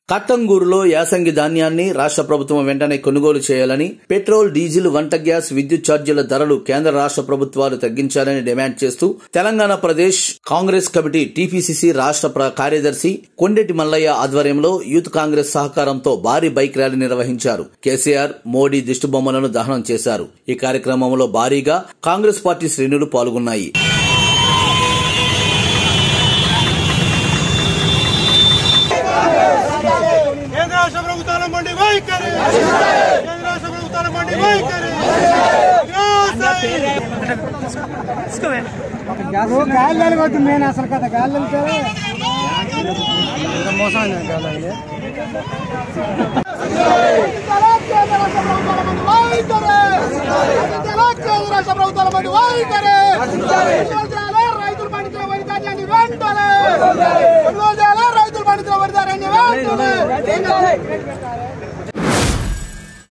కట్టంగూరులో యాసంగి ధాన్యాన్ని రాష్ట్ర ప్రభుత్వం వెంటనే కొనుగోలు చేయాలని పెట్రోల్ డీజిల్ వంట గ్యాస్ విద్యుత్ ఛార్జీల ధరలు కేంద్ర రాష్ట్ర ప్రభుత్వాలు తగ్గించాలని డిమాండ్ చేస్తూ తెలంగాణ ప్రదేశ్ కాంగ్రెస్ కమిటీ టీపీసీసీ రాష్ట్ర ప్ర- కార్యదర్శి కొండెటి మల్లయ్య ఆధ్వర్యంలో యూత్ కాంగ్రెస్ సహకారంతో భారీ బైక్ ర్యాలీ నిర్వహించారు కేసీఆర్ మోడీ దిష్టిబొమ్మలను దహనం చేశారు ఈ కార్యక్రమంలో భారీగా కాంగ్రెస్ పార్టీ శ్రేణులు పాల్గొన్నాయి కేంద్ర రాష్ట్ర ప్రభుత్వాల మండి వైఖరి కేంద్ర రాష్ట్ర ప్రభుత్వాల మండి వైఖరి గాలి కొట్టు నేను అసలు కదా గాలి మోసం గాలి రాష్ట్ర ప్రభుత్వాల మండి వైఖరి రైతులు పండించిన వరి ధాన్యాన్ని వెంటనే కొనుగోలు చేయాలి రైతులు పండించిన వరి ధాన్యాన్ని వెంటనే